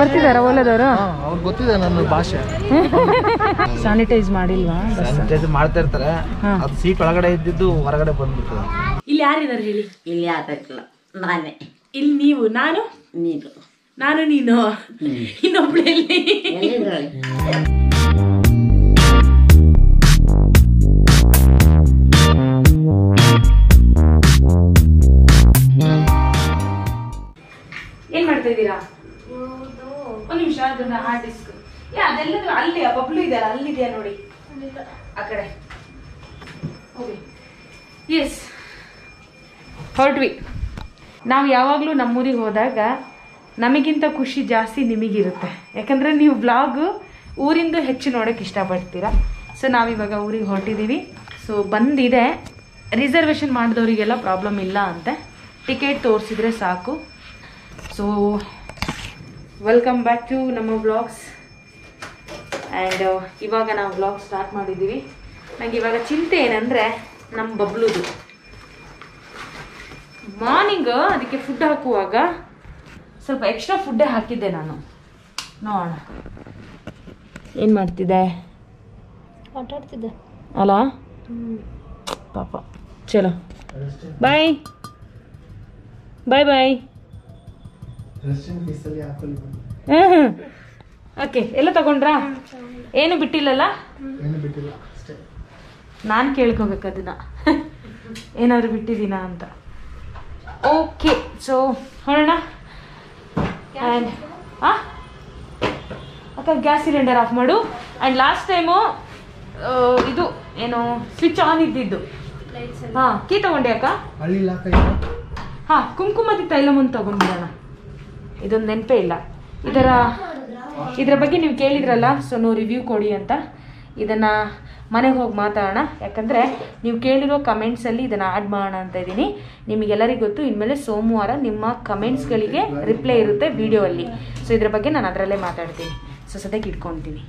ಬರ್ತಿದಾರ ಓಲದವರು ಅವ್ರಿಗೆ ಗೊತ್ತಿದೆ ನನ್ನ ಭಾಷೆ ಸ್ಯಾನಿಟೈಸ್ ಮಾಡಿಲ್ವಾ ಸ್ಯಾನಿಟೈಸ್ ಮಾಡ್ತಾ ಇರ್ತಾರೆ ಹಾ. ಅದು ಸೀಟ್ ಒಳಗಡೆ ಇದ್ದಿದ್ದು ಹೊರಗಡೆ ಬಂದ್ಬಿಡ್ತದೆ ಇಲ್ಲಿ ಯಾರಿದ್ದಾರೆ ಹೇಳಿ ಇಲ್ಲಿ ಆಗಕ್ಕಿಲ್ಲ ನಾನೇ ಇಲ್ಲಿ ನೀವು ನಾನು ನೀನು ನಾನು ನೀನು ಇನ್ನೊಬ್ಳು ಎಲ್ಲಿ ಎಲ್ಲಿದ್ರಲ್ಲಿ ಏನ್ ಮಾಡ್ತಾ ಇದ್ದೀರಾ ಒಂದ್ ನಿಮಿಷ ಅದನ್ನ ಹಾರ್ಡ್ ಡಿಸ್ಕ್ ಯಾ ಅದೆಲ್ಲದು ಅಲ್ಲಿ ಆ ಬಬ್ಲು ಇದೆಯಲ್ಲ ಅಲ್ಲಿದೆಯಾ ನೋಡಿ ಆ ಕಡೆ ಓಕೆ ಎಸ್ ಹೊರಟ್ವಿ ನಾವು ಯಾವಾಗಲೂ ನಮ್ಮೂರಿಗೆ ಹೋದಾಗ ನಮಗಿಂತ ಖುಷಿ ಜಾಸ್ತಿ ನಿಮಗಿರುತ್ತೆ ಯಾಕಂದರೆ ನೀವು ಬ್ಲಾಗ್ ಊರಿಂದು ಹೆಚ್ಚು ನೋಡೋಕೆ ಇಷ್ಟಪಡ್ತೀರಾ ಸೊ ನಾವಿವಾಗ ಊರಿಗೆ ಹೊರಟಿದ್ದೀವಿ ಸೊ ಬಂದಿದೆ ರಿಸರ್ವೇಷನ್ ಮಾಡಿದವರಿಗೆಲ್ಲ ಪ್ರಾಬ್ಲಮ್ ಇಲ್ಲ ಅಂತೆ ಟಿಕೆಟ್ ತೋರಿಸಿದ್ರೆ ಸಾಕು ಸೊ ವೆಲ್ಕಮ್ ಬ್ಯಾಕ್ ಟು ನಮ್ಮ ಬ್ಲಾಗ್ಸ್ ಆ್ಯಂಡ್ ಇವಾಗ ನಾವು ಬ್ಲಾಗ್ ಸ್ಟಾರ್ಟ್ ಮಾಡಿದ್ದೀವಿ ನನಗೆ ಇವಾಗ ಚಿಂತೆ ಏನಂದರೆ ನಮ್ಮ ಬಬ್ಲುದು ಮಾರ್ನಿಂಗ್ ಅದಕ್ಕೆ ಫುಡ್ ಹಾಕುವಾಗ ಸ್ವಲ್ಪ ಎಕ್ಸ್ಟ್ರಾ ಫುಡ್ಡೇ ಹಾಕಿದ್ದೆ ನಾನು ನೋಡೋಣ ಏನು ಮಾಡ್ತಿದ್ದೆ ಆಟಾಡ್ತಿದ್ದೆ ಅಲ್ಲ ಪಾಪ ಚಲೋ ಬಾಯ್ ಬಾಯ್ ಬಾಯ್ ಓಕೆ ಎಲ್ಲ ತಗೊಂಡ್ರಾ ಏನು ಬಿಟ್ಟಿಲ್ಲಲ್ಲ ಏನು ಬಿಟ್ಟಿಲ್ಲ ಅಷ್ಟೇ ನಾನು ಕೇಳ್ಕೋಬೇಕು ಅದನ್ನ ಏನಾದ್ರು ಬಿಟ್ಟಿದ್ದೀನಾ ಅಂತ ಓಕೆ ಸೊ ಹೊರಡೋಣ ಆ್ಯಂಡ್ ಆ ಅಕ್ಕ ಗ್ಯಾಸ್ ಸಿಲಿಂಡರ್ ಆಫ್ ಮಾಡು ಆ್ಯಂಡ್ ಲಾಸ್ಟ್ ಟೈಮು ಇದು ಏನು ಸ್ವಿಚ್ ಆನ್ ಇದ್ದಿದ್ದು ಹಾಂ ಕೀ ತಗೊಂಡೆ ಅಕ್ಕ ಹಳ್ಳಿ ಇಲಾಖೆ ಹಾಂ ಕುಂಕುಮದಿ ತೈಲಮನ್ನು ತಗೊಂಡ್ಬಿಡೋಣ ಇದೊಂದು ನೆನಪೇ ಇಲ್ಲ ಇದರ ಇದರ ಬಗ್ಗೆ ನೀವು ಕೇಳಿದ್ರಲ್ಲ ಸೊ ನೀವು ರಿವ್ಯೂ ಕೊಡಿ ಅಂತ ಇದನ್ನು ಮನೆಗೆ ಹೋಗಿ ಮಾತಾಡೋಣ ಯಾಕಂದರೆ ನೀವು ಕೇಳಿರೋ ಕಮೆಂಟ್ಸಲ್ಲಿ ಇದನ್ನು ಆ್ಯಡ್ ಮಾಡೋಣ ಅಂತ ಇದ್ದೀನಿ ನಿಮಗೆಲ್ಲರಿಗೂ ಗೊತ್ತು ಇನ್ಮೇಲೆ ಸೋಮವಾರ ನಿಮ್ಮ ಕಮೆಂಟ್ಸ್ಗಳಿಗೆ ರಿಪ್ಲೈ ಇರುತ್ತೆ ವಿಡಿಯೋ ಅಲ್ಲಿ ಸೊ ಇದ್ರ ಬಗ್ಗೆ ನಾನು ಅದರಲ್ಲೇ ಮಾತಾಡ್ತೀನಿ ಸೊ ಸದ್ಯಕ್ಕೆ ಇಟ್ಕೊತೀನಿ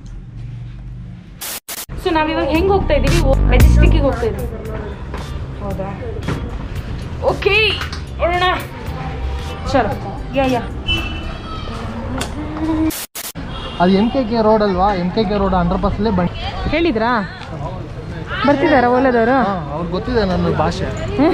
ಸೊ ನಾವಿವಾಗ ಹೆಂಗೆ ಹೋಗ್ತಾ ಇದ್ದೀವಿ ಮೆಜೆಸ್ಟಿಕ್ಕಿಗೆ ಹೋಗ್ತಾ ಇದ್ದೀವಿ ಹೌದಾ ಓಕೆ ಹೊರಡೋಣ ಚಲೋ ಯಾ ಯಾ ಅದು ಎಮ್ ಕೆ ಕೆ ರೋಡ್ ಅಲ್ವಾ M K K road under ಪಾಸಲ್ಲೇ ಬನ್ನಿ ಹೇಳಿದ್ರಾ ಬರ್ತಿದಾರ ಓಲದವರು ಹಾಂ ಅವ್ರಿಗೆ ಗೊತ್ತಿದೆ ನನ್ನ ಭಾಷೆ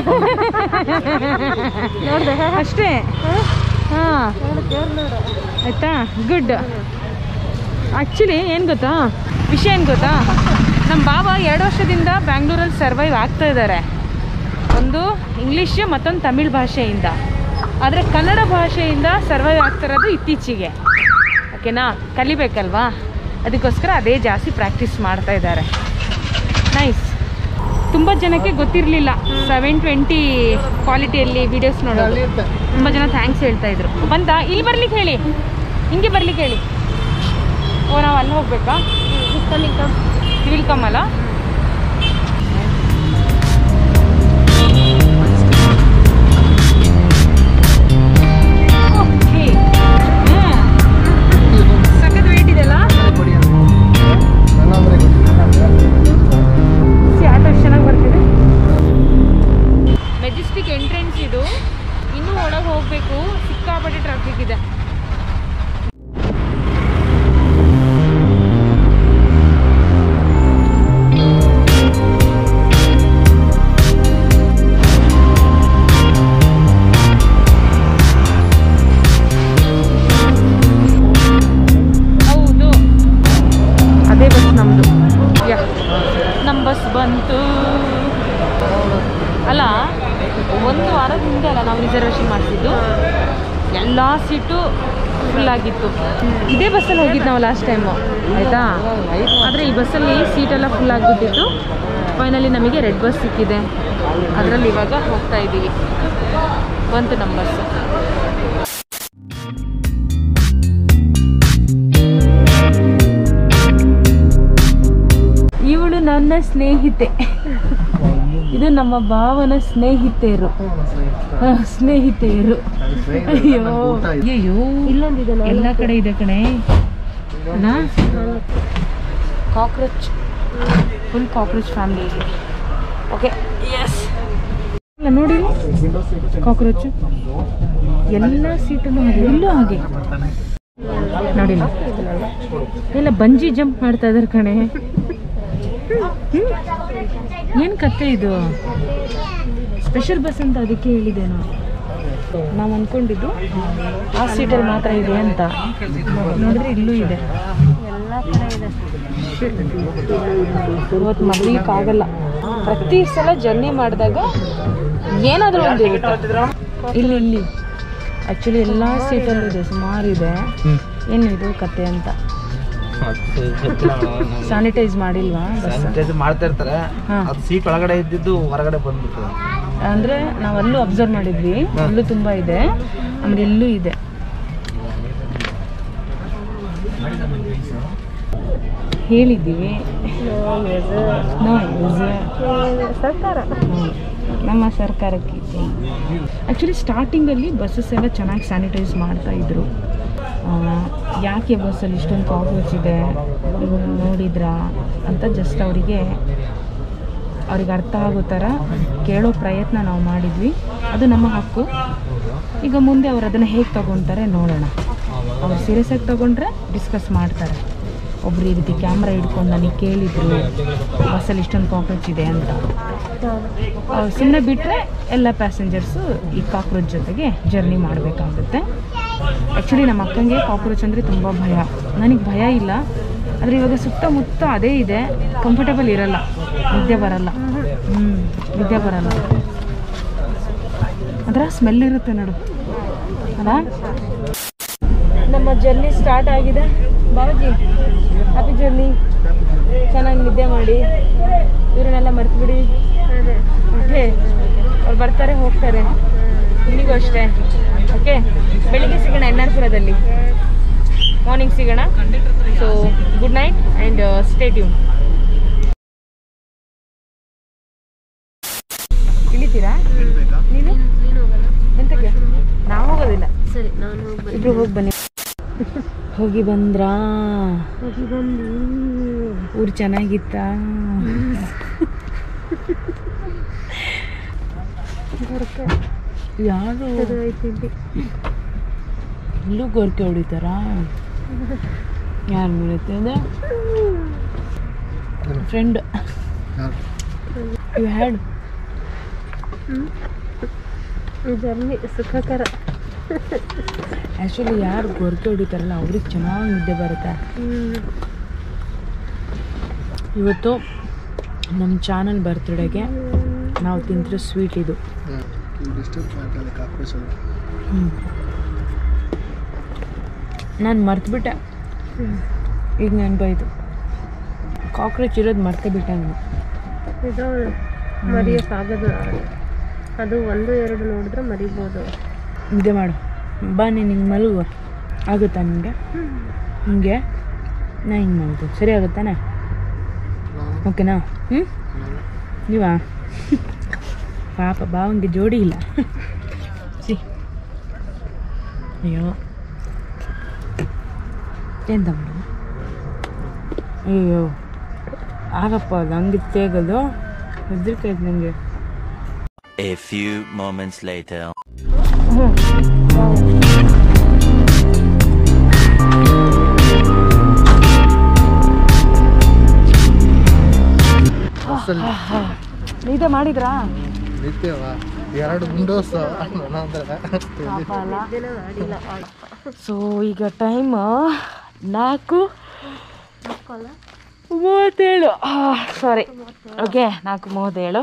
ನೋಡ್ದೆ ಅಷ್ಟೇ ಹಾಂ ಆಯ್ತಾ ಗುಡ್ ಆ್ಯಕ್ಚುಲಿ ಏನು ಗೊತ್ತಾ ವಿಷಯ ಏನು ಗೊತ್ತಾ ನಮ್ಮ ಬಾಬಾ ಎರಡು ವರ್ಷದಿಂದ ಬ್ಯಾಂಗ್ಳೂರಲ್ಲಿ ಸರ್ವೈವ್ ಆಗ್ತಾ ಇದ್ದಾರೆ ಒಂದು ಇಂಗ್ಲೀಷ್ ಮತ್ತೊಂದು ತಮಿಳ್ ಭಾಷೆಯಿಂದ ಆದರೆ ಕನ್ನಡ ಭಾಷೆಯಿಂದ ಸರ್ವೈವ್ ಆಗ್ತಿರೋದು ಇತ್ತೀಚೆಗೆ ಓಕೆನಾ ಕಲಿಬೇಕಲ್ವಾ ಅದಕ್ಕೋಸ್ಕರ ಅದೇ ಜಾಸ್ತಿ ಪ್ರಾಕ್ಟೀಸ್ ಮಾಡ್ತಾ ಇದ್ದಾರೆ ನೈಸ್ ತುಂಬ ಜನಕ್ಕೆ ಗೊತ್ತಿರಲಿಲ್ಲ ಸೆವೆನ್ ಟ್ವೆಂಟಿ ಕ್ವಾಲಿಟಿಯಲ್ಲಿ ವಿಡಿಯೋಸ್ ನೋಡೋದು ತುಂಬ ಜನ ಥ್ಯಾಂಕ್ಸ್ ಹೇಳ್ತಾ ಇದ್ರು ಬಂತ ಇಲ್ಲಿ ಬರ್ಲಿಕ್ಕೆ ಹೇಳಿ ಹಿಂಗೆ ಬರ್ಲಿಕ್ಕೆ ಹೇಳಿ ಓ ನಾವು ಅಲ್ಲಿ ಹೋಗ್ಬೇಕಾ ವಿಲ್ ಕಮ್ ಅಲ್ಲ Okay. ಹ್ಮ್. ಸಖತ್ ವೇಟ್ ಇದೆಲ್ಲ ನನ್ನಂದ್ರೆ ಸಿ ಆಟೋ ಎಷ್ಟು ಚೆನ್ನಾಗಿ ಬರ್ತಿದೆ ಮೆಜೆಸ್ಟಿಕ್ ಎಂಟ್ರೆನ್ಸ್ ಇದು ಇನ್ನೂ ಒಳಗೆ ಹೋಗಬೇಕು ಸಿಕ್ಕಾಪಟ್ಟೆ ಟ್ರಾಫಿಕ್ ಇದೆ ಹೌದು ಅದೇ ಬಸ್ ನಮ್ಮದು ಯಾ ನಮ್ಮ ಬಸ್ ಬಂತು ಅಲ್ಲ ಒಂದು ವಾರದ ಹಿಂದೆ ಅಲ್ಲ ನಾವು ರಿಸರ್ವೇಷನ್ ಮಾಡಿಸಿದ್ದು ಎಲ್ಲ ಸೀಟು ಫುಲ್ ಆಗಿತ್ತು ಇದೇ ಬಸ್ಸಲ್ಲಿ ಹೋಗಿದ್ದು ನಾವು ಲಾಸ್ಟ್ ಟೈಮು ಆಯಿತಾ ಆದರೆ ಈ ಬಸ್ಸಲ್ಲಿ ಸೀಟೆಲ್ಲ ಫುಲ್ ಆಗಿಬಿಟ್ಟಿತ್ತು ಫೈನಲಿ ನಮಗೆ ರೆಡ್ ಬಸ್ ಸಿಕ್ಕಿದೆ ಅದರಲ್ಲಿ ಇವಾಗ ಹೋಗ್ತಾ ಇದ್ದೀವಿ ಬಂತು ನಮ್ಮ ಬಸ್ ಇವಳು ನನ್ನ ಸ್ನೇಹಿತೆ ಇದು ನಮ್ಮ ಭಾವನ ಸ್ನೇಹಿತೆಯರು ಹ, ಸ್ನೇಹಿತೆಯರು ಅಯ್ಯೋ ಅಯ್ಯೋ ಎಲ್ಲ ಕಡೆ ಇದೆ ಕಣೆ ಕಾಕ್ರೋಚ್ ಫುಲ್ ಕಾಕ್ರೋಚ್ ಫ್ಯಾಮಿಲಿ ಇದೆ ಓಕೆ ಎಸ್ ನೋಡಿ ಕಾಕ್ರೋಚ್ ಎಲ್ಲ ಸೀಟಲ್ಲೂ ಹಾಗೆ ಇಲ್ಲೂ ಹಾಗೆ ನೋಡಿಲ್ಲ ಎಲ್ಲ ಬಂಜಿ ಜಂಪ್ ಮಾಡ್ತಾ ಇದಾರೆ ಕಣೆ ಏನು ಕತೆ ಇದು ಸ್ಪೆಷಲ್ ಬಸ್ ಅಂತ ಅದಕ್ಕೆ ಹೇಳಿದೆ ನಾವು ನಾವು ಅಂದ್ಕೊಂಡಿದ್ದು ಆ ಸೀಟಲ್ಲಿ ಮಾತ್ರ ಇದೆ ಅಂತ ನೋಡಿದ್ರೆ ಇಲ್ಲೂ ಇದೆ ಎಲ್ಲ ಕಡೆ ಇದೆ ಇವತ್ತು ಮರೀಲಿಕ್ಕಾಗಲ್ಲ ಪ್ರತಿ ಸಲ ಜರ್ನಿ ಮಾಡಿದಾಗ ಏನಾದರೂ ಒಂದು ಇರುತ್ತೆ ಇಲ್ಲಿ ಇಲ್ಲಿ ಆ್ಯಕ್ಚುಲಿ ಎಲ್ಲ ಸೀಟಲ್ಲೂ ಇದೆ ಸುಮಾರು ಇದೆ ಏನು ಇದು ಕತೆ ಅಂತ ಸ್ಯಾನಿಟೈಸ್ ಮಾಡಿಲ್ವಾ ಬಸ್ ಸ್ಯಾನಿಟೈಸ್ ಮಾಡ್ತಾ ಇರ್ತಾರೆ ಹಾ. ಅದು ಸೀಟ್ ಒಳಗಡೆ ಇದ್ದಿದ್ದು ಹೊರಗಡೆ ಬಂದ್ಬಿಡ್ತದೆ ಅಂದರೆ ನಾವು ಅಲ್ಲೂ ಅಬ್ಸರ್ವ್ ಮಾಡಿದ್ವಿ ಅಲ್ಲೂ ತುಂಬ ಇದೆ ಆಮೇಲೆ ಇಲ್ಲೂ ಇದೆ ಹೇಳಿದ್ದೀವಿ No use. ಸರ್ಕಾರ ಹ್ಮ್. ನಮ್ಮ ಸರ್ಕಾರಕ್ಕೆ ಆ್ಯಕ್ಚುಲಿ ಸ್ಟಾರ್ಟಿಂಗಲ್ಲಿ ಬಸ್ಸಸ್ ಎಲ್ಲ ಚೆನ್ನಾಗಿ ಸ್ಯಾನಿಟೈಸ್ ಮಾಡ್ತಾ ಇದ್ರು ಆ, ಯಾಕೆ ಬಸ್ಸಲ್ಲಿ ಇಷ್ಟೊಂದು ಕಾಕ್ರೋಚ್ ಇದೆ ನೀವು ನೋಡಿದ್ರಾ ಅಂತ ಜಸ್ಟ್ ಅವರಿಗೆ ಅವ್ರಿಗೆ ಅರ್ಥ ಆಗೋ ಥರ ಕೇಳೋ ಪ್ರಯತ್ನ ನಾವು ಮಾಡಿದ್ವಿ ಅದು ನಮ್ಮ ಹಕ್ಕು ಈಗ ಮುಂದೆ ಅವ್ರು ಅದನ್ನು ಹೇಗೆ ತಗೊತಾರೆ ನೋಡೋಣ ಅವ್ರು ಸೀರಿಯಸ್ ಆಗಿ ತಗೊಂಡ್ರೆ ಡಿಸ್ಕಸ್ ಮಾಡ್ತಾರೆ ಒಬ್ರು ಈ ರೀತಿ ಕ್ಯಾಮ್ರಾ ಹಿಡ್ಕೊಂಡು ನನಗೆ ಕೇಳಿದ್ರು ಬಸ್ಸಲ್ಲಿ ಇಷ್ಟೊಂದು ಕಾಕ್ರೋಚ್ ಇದೆ ಅಂತ ಸುಮ್ಮನೆ ಬಿಟ್ಟರೆ ಎಲ್ಲ ಪ್ಯಾಸೆಂಜರ್ಸು ಈ ಕಾಕ್ರೋಚ್ ಜೊತೆಗೆ ಜರ್ನಿ ಮಾಡಬೇಕಾಗುತ್ತೆ ಆ್ಯಕ್ಚುಲಿ ನಮ್ಮ ಅಕ್ಕಂಗೆ ಕಾಕ್ರೋಚ್ ಅಂದರೆ ತುಂಬ ಭಯ ನನಗೆ ಭಯ ಇಲ್ಲ ಆದರೆ ಇವಾಗ ಸುತ್ತಮುತ್ತ ಅದೇ ಇದೆ ಕಂಫರ್ಟಬಲ್ ಇರಲ್ಲ ನಿದ್ದೆ ಬರಲ್ಲ ಹ್ಞೂ ನಿದ್ದೆ ಬರಲ್ಲ ಅದರ ಸ್ಮೆಲ್ ಇರುತ್ತೆ ನೋಡು ಅಲ್ಲ ನಮ್ಮ ಜರ್ನಿ ಸ್ಟಾರ್ಟ್ ಆಗಿದೆ ಬಾಬಾಜಿ ಹ್ಯಾಪಿ ಜರ್ನಿ ಚೆನ್ನಾಗಿ ನಿದ್ದೆ ಮಾಡಿ ಇವರನ್ನೆಲ್ಲ ಮರ್ತ್ಬಿಡಿ ಓಕೆ ಅವ್ರು ಬರ್ತಾರೆ ಹೋಗ್ತಾರೆ ನಿಮಗೂ ಅಷ್ಟೇ ಓಕೆ ಬೆಳಿಗ್ಗೆ ಸಿಗೋಣ ಎನ್ ಆರ್ ಪುರದಲ್ಲಿ ಮಾರ್ನಿಂಗ್ ಸಿಗೋಣ so good night and stay tune ಇಳಿತೀರಾ ನೀನು ಎಂತಕ್ಕೆ ನಾವು ಹೋಗೋದಿಲ್ಲ ಸರಿ ನಾನು ಇಬ್ರು ಹೋಗಿ ಬನ್ನಿ ಹೋಗಿ ಬಂದ್ರಾ ಹೋಗಿ ಬಂದು ಊರು ಚೆನ್ನಾಗಿತ್ತಾ ಯಾರು ಐತಿದ್ದೆ ಇಲ್ಲೂ ಗೋರ್ಕೆ ಹೊಡಿತಾರಾ ಯಾರು ಮುರಿತದೆ ಫ್ರೆಂಡ್ ಯು ಹ್ಯಾಡ್ ಜರ್ನಿ ಸುಖಕರ ಆ್ಯಕ್ಚುಲಿ ಯಾರು ಗೋರ್ಕೆ ಹೊಡಿತಾರಲ್ಲ ಅವ್ರಿಗೆ ಚೆನ್ನಾಗಿ ನಿದ್ದೆ ಬರುತ್ತೆ ಇವತ್ತು ನಮ್ಮ ಚಾನಲ್ ಬರ್ತ್ಡೇಗೆ ನಾವು ತಿಂತಿರೋ ಸ್ವೀಟ್ ಇದು ನಾನು ಮರ್ತುಬಿಟ್ಟೆ ಈಗ ನೆನಪಾಯ್ತು ಕಾಕ್ರೋಚ್ ಇರೋದು ಮರ್ತೇ ಬಿಟ್ಟೆ ನಾನು ಇದು ಮರೆಯೋಕ್ಕಾಗದು ಅದು ಒಂದು ಎರಡು ನೋಡಿದ್ರೆ ಮರಿಬೋದು ನಿದ್ದೆ ಮಾಡು ಬಾ ನೀನು ಹಿಂಗೆ ಮಲಗುವ ಆಗುತ್ತಾ ನಿಮಗೆ ಹಿಂಗೆ ನಾ ಹಿಂಗೆ ಮಾಡೋದು ಸರಿ ಆಗುತ್ತಾನೆ ಓಕೆನಾ ಹ್ಞೂ ನೀವಾ ಪಾಪ ಬಾವಂಗೆ ಜೋಡಿ ಇಲ್ಲ ಸಿ ಅಯ್ಯೋ ಎಂತ ಮಾಡೋದು ಅಯ್ಯೋ ಆಗಪ್ಪ ಅದು ಹಂಗೆ ತೇಗೋದು ಹೆದರಿಕಾಯ್ತು ನನಗೆ A few moments later. ನಿದ್ದೆ ಮಾಡಿದ್ರಾ ನಿತ್ಯವಾ ಎರಡು ವಿಂಡೋಸ್ ಅಂದ್ರೆ ಸೊ ಈಗ ಟೈಮ್ ನಾಲ್ಕು ಮೂವತ್ತೇಳು ಸಾರಿ ಓಕೆ ನಾಲ್ಕು ಮೂವತ್ತೇಳು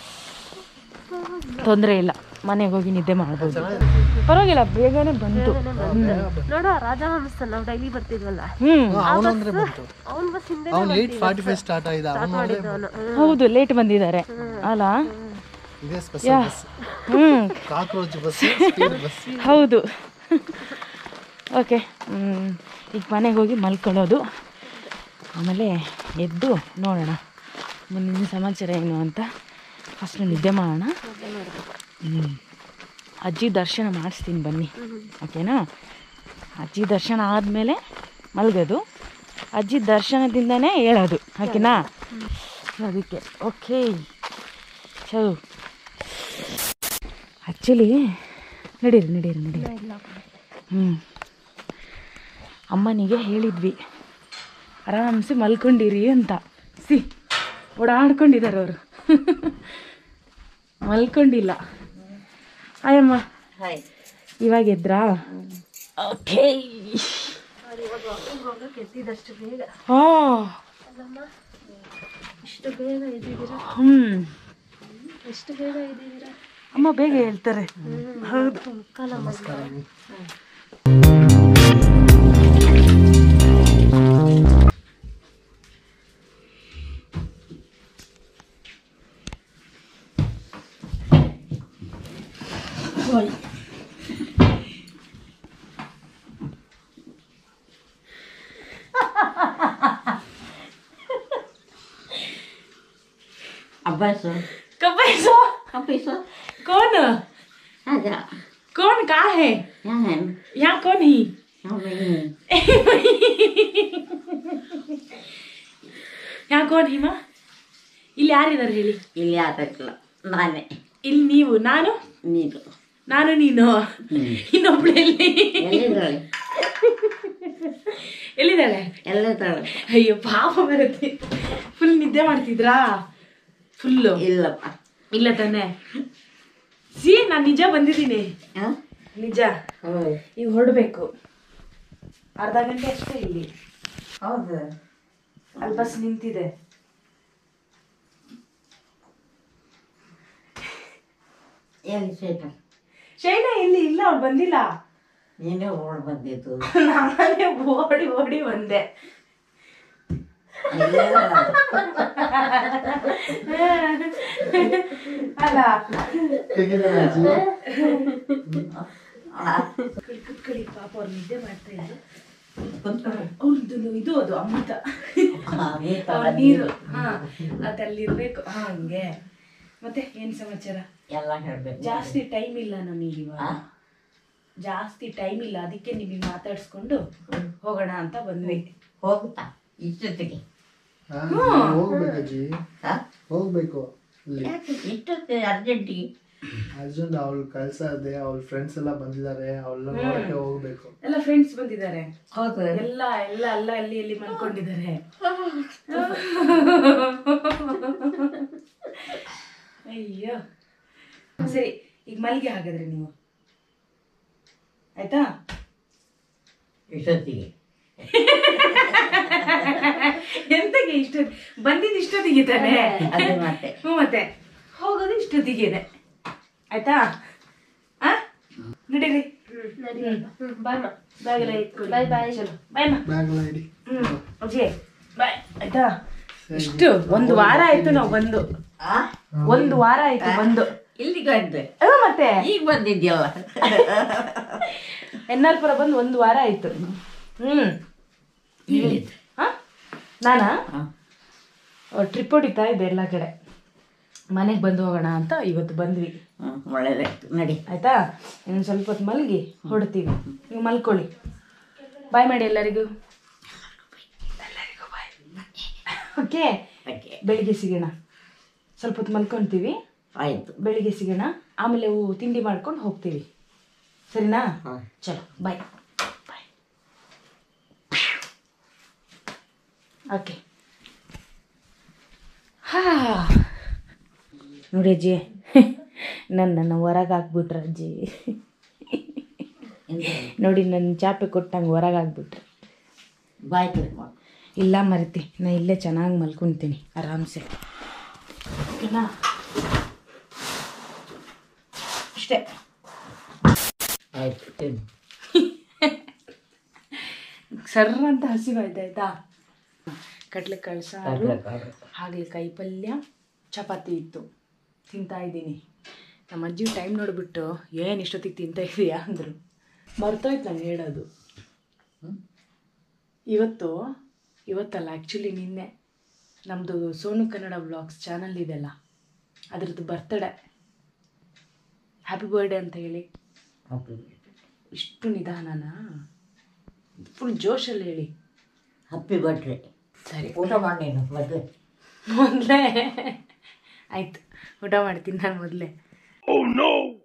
ತೊಂದರೆ ಇಲ್ಲ ಮನೆಗೆ ಹೋಗಿ ನಿದ್ದೆ ಮಾಡ್ಬೋದು ಪರವಾಗಿಲ್ಲ ಬೇಗನೆ ಬಂತು ನೋಡು ರಾಜಹಂಸ ನಾವು ಡೈಲಿ ಬರ್ತಿದ್ವಲ್ಲ ಹ್ಞೂ ಅವನಂದ್ರೆ ಬಂತು ಅವ್ನ ಬಸ್ ಹಿಂದೆ ಅವ್ನು ಏಟ್ ಫಾರ್ಟಿ ಫೈವ್ ಸ್ಟಾರ್ಟ್ ಆಗಿದೆ ಅವನು ಮಾಡಿದ್ದು ಅವನು ಹೌದು ಲೇಟ್ ಬಂದಿದ್ದಾರೆ ಅಲ್ಲ ಇದೇ ಸ್ಪೆಷಲ್ ಬಸ್ ಹ್ಞೂ ಕಾಕ್ರೋಚ್ ಬಸ್ ಸ್ಪೀಡ್ ಬಸ್ ಹೌದು ಓಕೆ ಈಗ ಮನೆಗೆ ಹೋಗಿ ಮಲ್ಕೊಳ್ಳೋದು ಆಮೇಲೆ ಎದ್ದು ನೋಡೋಣ ಮುಂದಿನ ಸಮಾಚಾರ ಏನು ಅಂತ ಫಸ್ಟ್ ನಿದ್ದೆ ಮಾಡೋಣ ಹ್ಞೂ ಅಜ್ಜಿ ದರ್ಶನ ಮಾಡಿಸ್ತೀನಿ ಬನ್ನಿ ಓಕೆನಾ ಅಜ್ಜಿ ದರ್ಶನ ಆದಮೇಲೆ ಮಲಗೋದು ಅಜ್ಜಿ ದರ್ಶನದಿಂದನೇ ಹೇಳೋದು ಓಕೆನಾ ಅದಕ್ಕೆ ಓಕೆ ಚೌ ಆ್ಯಕ್ಚುಲಿ ನಡೀರಿ ನಡೀರಿ ನಡೀರಿ ಹ್ಞೂ ಅಮ್ಮನಿಗೆ ಹೇಳಿದ್ವಿ ಆರಾಮ್ಸೆ ಮಲ್ಕೊಂಡಿರಿ ಅಂತ ಸಿ ಓಡಾಡ್ಕೊಂಡಿದ್ದಾರೆ ಅವರು ಮಲ್ಕೊಂಡಿಲ್ಲ ಆಯಮ್ಮ ಹಾಯ್ ಇವಾಗ ಎದ್ರಾ ಓಕೆ ಎದ್ದಿದಷ್ಟು ಬೇಗ ಹಾ ಇಷ್ಟು ಬೇಗ ಎದ್ದಿದ್ದೀರಾ ಹ್ಮ್ ಎಷ್ಟು ಬೇಗ ಎದ್ದಿದ್ದೀರಾ ಅಮ್ಮ ಬೇಗ ಹೇಳ್ತಾರೆ ಹೌದು ಕಾಲ अब्बास कब ऐसा कब पैसा कौन आजा कौन कहाँ है यहाँ है यहाँ कौन ही यहाँ नहीं यहाँ कौन ಹಿಮ ಇಲ್ಲಿ ಯಾರಿದ್ದಾರೆ ಹೇಳಿ ಇಲ್ಲಿ ಆಗಕ್ಕಿಲ್ಲ ನಾನೇ ಇಲ್ಲಿ ನೀವು ನಾನು ನೀನು ನಾನು ನೀನು ಇನ್ನೊಬ್ಳು ಎಲ್ಲಿ ಎಲ್ಲಿದ್ದಾಳೆ ಎಲ್ಲಿದ್ದಾಳೆ ಎಲ್ಲಿದ್ದಾಳೆ ಅಯ್ಯೋ ಪಾಪ ಬರುತ್ತೆ ಫುಲ್ ನಿದ್ದೆ ಮಾಡ್ತಿದ್ರಾ ಫುಲ್ಲು ಇಲ್ಲಪ್ಪ ಇಲ್ಲ ತಾನೆ ಸಿ ನಾನು ನಿಜ ಬಂದಿದ್ದೀನಿ ಹಾಂ ನಿಜ ಹೌದು ಈಗ ಹೊರಡ್ಬೇಕು ಅರ್ಧ ಗಂಟೆ ಅಷ್ಟೇ ಇಲ್ಲಿ ಹೌದು ಅಲ್ಲಿ ಬಸ್ ನಿಂತಿದೆ ಎಲ್ಲಿ ಸೇಟ ಶೈನಾ ಇಲ್ಲಿ ಇಲ್ಲ ಅವ್ಳು ಬಂದಿಲ್ಲ ನೀನೇ ಓಡ್ ಬಂದಿದ್ದು ನಾನೇ ಓಡಿ ಓಡಿ ಬಂದೆ ಅಲ್ಲ ಹೇಗಿದ್ದಾರೆ ಅಜ್ಜಿ ಕುತ್ಕೊಳ್ಳಿ, ಕುತ್ಕೊಳ್ಳಿ ಪಾಪ ಅವ್ರು ನಿದ್ದೆ ಮಾಡ್ತಾ ಇದ್ರು ಅವ್ರದ್ದು ಇದು ಅದು ಅಮೃತ ಅವ್ರ ನೀರು ಹಾ ಅದಲ್ಲಿ ಇರ್ಬೇಕು ಹಾ ಹಂಗೆ ಮತ್ತೆ ಏನ್ ಸಮಾಚಾರ ಎಲ್ಲ ಹೇಳ್ಬೇಕು ಜಾಸ್ತಿ ಟೈಮ್ ಇಲ್ಲ ನಮಗೆ ಇವಾಗ ಆ? ಜಾಸ್ತಿ ಟೈಮ್ ಇಲ್ಲ ಅದಕ್ಕೆ ನಿಮಗೆ ಮಾತಾಡ್ಸ್ಕೊಂಡು ಹೋಗೋಣ ಅಂತ ಬಂದ್ವಿ ಹೋಗುತ್ತಾ ಇಷ್ಟೊತ್ತಿಗೆ ಹಾ, ಹೋಗ್ಬೇಕು ಅಜ್ಜಿ ಹಾ? ಹೋಗ್ಬೇಕು ಅಲ್ಲಿ ಯಾಕೆ ಇಷ್ಟೊತ್ತಿಗೆ ಅರ್ಜೆಂಟಿಗೆ ಅರ್ಜುನ್ ಅವಳು ಕಳ್ಸ ಇದೆ ಅವಳ ಫ್ರೆಂಡ್ಸ್ ಎಲ್ಲ ಬಂದಿದ್ದಾರೆ ಅವಳನ್ನ ನೋಡಕ್ಕೆ ಹೋಗ್ಬೇಕು ಎಲ್ಲ ಫ್ರೆಂಡ್ಸ್ ಬಂದಿದ್ದಾರೆ ಹೌದು ಎಲ್ಲ ಎಲ್ಲ ಅಲ್ಲ ಅಲ್ಲಿ ಅಲ್ಲಿ ಮಲ್ಕೊಂಡಿದ್ದಾರೆ ಅಯ್ಯೋ ಸರಿ ಈಗ ಮಲ್ಗೆ ಹಾಗಾದ್ರೆ ನೀವು ಆಯ್ತಾ ಇಷ್ಟೊತ್ತಿಗೆ ಎಂತಗೆ ಇಷ್ಟ ಬಂದಿದ್ದು ಇಷ್ಟೊತ್ತಿಗೆ ತಾನೆ ಅದೇ ಮತ್ತೆ ಹ್ಞೂ ಮತ್ತೆ ಹೋಗೋದು ಇಷ್ಟೊತ್ತಿಗೆನೆ ಆಯ್ತಾ ಆ ನಡೀರಿ ಬಾಯ್ ಮಾ ಬ್ಯಾಗ್ ಎಲ್ಲ ಇಟ್ಕೊಳ್ಳಿ ಬಾಯ್ ಬಾಯ್ ಚಲೋ ಬಾಯ್ ಮಾ ಬ್ಯಾಗ್ ಎಲ್ಲ ಇಡಿ ಹ್ಮ್ ಅಜ್ಜಿ ಬಾಯ್ ಆಯ್ತಾ ಇಷ್ಟು ಒಂದು ವಾರ ಆಯ್ತು ನಾವು ಬಂದು ಆ? ಒಂದು ವಾರ ಆಯ್ತು ಬಂದು ಇಲ್ಲಿಗೆ ಬಂದೆ ಆ, ಮತ್ತೆ ಈಗ ಬಂದಿದ್ಯಲ್ಲ ಎನ್ ಆರ್ ಪುರ ಬಂದು ಒಂದು ವಾರ ಆಯ್ತು ಹ್ಮ್ ಹೇಳಿದ್ದು ಹಾ ನಾನಾ ಹಾ. ಟ್ರಿಪ್ ಹೊಡಿತಾ ಇದ್ದೆ ಎಲ್ಲ ಕಡೆ ಮನೆಗೆ ಬಂದು ಹೋಗೋಣ ಅಂತ ಇವತ್ತು ಬಂದ್ವಿ ಹ್ಮ್, ಒಳ್ಳೇದಾಯ್ತು ನಡಿ ಆಯ್ತಾ ಇನ್ನೊಂದು ಸ್ವಲ್ಪ ಹೊತ್ತು ಮಲಗಿ ಹೊಡ್ತೀವಿ ನೀವು ಮಲ್ಕೊಳ್ಳಿ ಬಾಯ್ ಮಾಡಿ ಎಲ್ಲರಿಗೂ ಎಲ್ಲರಿಗೂ ಬಾಯ್ ಓಕೆ ಓಕೆ ಬೆಳಿಗ್ಗೆ ಸಿಗೋಣ ಸ್ವಲ್ಪ ಹೊತ್ತು ಮಲ್ಕೊಳ್ತೀವಿ ಆಯ್ತು ಬೆಳಿಗ್ಗೆ ಸಿಗೋಣ ಆಮೇಲೆ ಅವು ತಿಂಡಿ ಮಾಡ್ಕೊಂಡು ಹೋಗ್ತೀವಿ ಸರಿನಾ ಹಾಂ ಚಲೋ ಬಾಯ್ ಬಾಯ್ ಓಕೆ ಹಾ ನೋಡಿ ಅಜ್ಜಿ ನನ್ನನ್ನು ಹೊರಗೆ ಹಾಕ್ಬಿಟ್ರ ಅಜ್ಜಿ ನೋಡಿ ನನ್ನ ಚಾಪೆ ಕೊಟ್ಟಂಗೆ ಹೊರಗೆ ಹಾಕ್ಬಿಟ್ರೆ ಬಾಯ್ ತಿರ್ಕೊಂಡು ಇಲ್ಲ ಮರಿತಿ ನಾ ಇಲ್ಲೇ ಚೆನ್ನಾಗಿ ಮಲ್ಕೊತೀನಿ ಆರಾಮ್ಸೆ ಓಕೆನಾ ಅಷ್ಟೇ ಆಯ್ತು ತಿನ್ನು ಸರ್ರ ಅಂತ ಹಸಿವಾಯ್ತು ಆಯ್ತಾ ಕಡ್ಲೆಕಾಳು ಸಾರು ಕಡ್ಲೆಕಾಳು. ಹಾಗಲಕಾಯಿ ಪಲ್ಯ ಚಪಾತಿ ಇತ್ತು ತಿಂತಾ ಇದ್ದೀನಿ ನಮ್ಮ ಅಜ್ಜಿ ಟೈಮ್ ನೋಡಿಬಿಟ್ಟು ಏನು ಇಷ್ಟೊತ್ತಿಗೆ ತಿಂತಾ ಇದೀಯಾ ಅಂದರು ಮರ್ತೋಯ್ತು ನಂಗೆ ಹೇಳೋದು ಇವತ್ತು ಇವತ್ತಲ್ಲ ಆ್ಯಕ್ಚುಲಿ ನಿನ್ನೆ ನಮ್ಮದು ಸೋನು ಕನ್ನಡ ವ್ಲಾಗ್ಸ್ ಚಾನಲ್ ಇದೆಲ್ಲ ಅದ್ರದ್ದು ಬರ್ತಡೇ ಹ್ಯಾಪಿ ಬರ್ಡೇ ಅಂತ ಹೇಳಿ ಓಕೆ ಇಷ್ಟು ನಿಧಾನನಾ ಫುಲ್ ಜೋಶಲ್ಲಿ ಹೇಳಿ ಹಪ್ಪಿ ಬರ್ಡ್ರೆ ಸರಿ ಊಟ ಮಾಡಿ ನೀನು ಮೊದಲು ಮೊದಲೇ ಆಯ್ತು ಊಟ ಮಾಡ್ತೀನಿ ನಾನು ಮೊದಲೇ